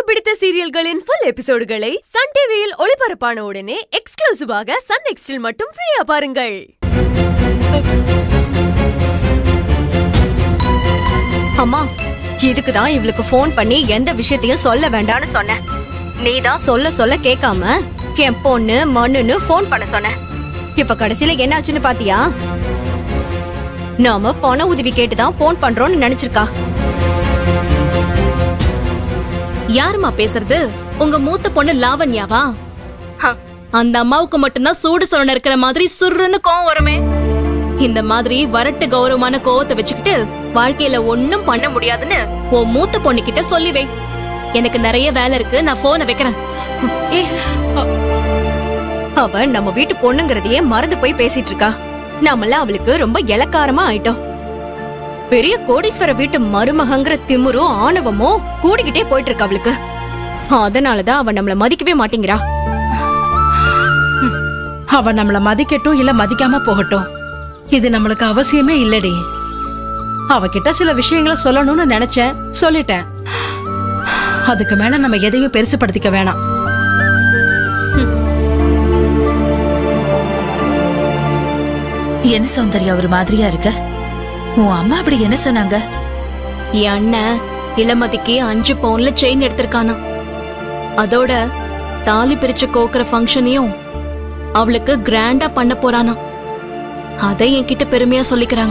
பிடித்த சீரியல்களின் full எபிசோடுகளை Sun டிவியில் ஒளிபரப்பான உடனே எக்ஸ்க்ளூசிவாக சன் நெக்ஸ்டில் மட்டும் ஃப்ரீயா பாருங்கள் அம்மா இதுக்கு தான் இவளுக்கு ஃபோன் பண்ணி எந்த விஷயத்தையும் சொல்ல வேண்டாம்னு சொன்னேன் நீ தான் சொல்ல சொல்ல கேட்காம என் பொண்ணு மண்ணுன்னு ஃபோன் பண்ண சொன்ன இப்ப கடைசியில என்னாச்சுன்னு பாத்தியா நாம பண உதவி கேட்டு தான் ஃபோன் பண்றோம்னு நினைச்சிருக்கா யாரும்மா பேசுறது உங்க மூத்த பொண்ணு லாவண்யாவா ஹ, அந்த அம்மாவுக்கு மட்டும்தான் சூடு சொரண இருக்கிற மாதிரி சுருன்னு கோவம் வருமே இந்த மாதிரி வரட்டு கௌரவமான கோவத்தை வச்சுக்கிட்டு வாழ்க்கையில ஒண்ணும் பண்ண முடியாதுன்னு உன் மூத்த பொண்ணு கிட்ட சொல்லி வை எனக்கு நிறைய வேலை இருக்கு நான் போனை வைக்கிறேன் அவ நம்ம வீட்டு பொண்ணுங்கிறதையே மறந்து போய் பேசிட்டு இருக்கா நாமெல்லாம் அவளுக்கு ரொம்ப இலக்காரமா ஆயிட்டோம் பெரிய கோடீஸ்வர வீட்டு மருமகங்கிற திமிரும் ஆணவமும் கூடிக்கிட்டே போயிட்டு இருக்கு அவளுக்கு அதனாலதான் அவ நம்மள மதிக்கவே மாட்டேங்கிறா அவ நம்மள மதிக்கட்டும் இல்ல மதிக்காம போகட்டும் இது நம்மளுக்கு அவசியமே இல்லடி அவகிட்ட சில விஷயங்களை சொல்லணும்னு நினைச்சேன் சொல்லிட்டேன் அதுக்கு மேல நம்ம எதையும் பெருசுபடுத்திக்க வேணாம் என்ன சௌந்தர்யா ஒரு மாதிரியா இருக்க உன் அம்மா அப்படி என்ன சொன்னாங்க என் அண்ணன் இளமதிக்கு அஞ்சு பவுன்ல செயின் எடுத்திருக்கானா அதோட தாலி பிரிச்சு கோக்குற ஃபங்க்ஷனையும் அவளுக்கு கிராண்டா பண்ண போறானா அதை என்கிட்ட பெருமையா சொல்லிக்கிறாங்க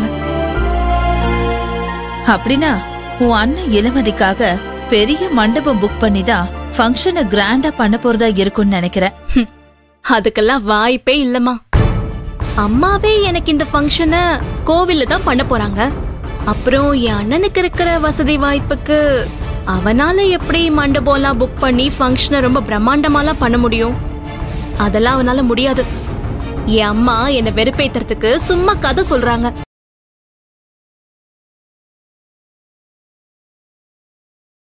அப்படின்னா உன் அண்ணன் இளமதிக்காக பெரிய மண்டபம் புக் பண்ணி தான் ஃபங்க்ஷனை கிராண்டா பண்ண போறதா இருக்கும்னு நினைக்கிறேன் ஹம், அதுக்கெல்லாம் வாய்ப்பே இல்லம்மா அம்மாவே எனக்கு இந்த ஃபங்க்ஷனை கோவில்ல தான் பண்ண போறாங்க அப்புறம் என் அண்ணனுக்கு இருக்கிற வசதி வாய்ப்புக்கு அவனால எப்படி மண்டபம்லாம் புக் பண்ணி ஃபங்க்ஷனை ரொம்ப பிரம்மாண்டமாலாம் பண்ண முடியும் அதெல்லாம் அவனால முடியாது என் அம்மா என்னை வெறுப்பேத்துறதுக்கு சும்மா கதை சொல்றாங்க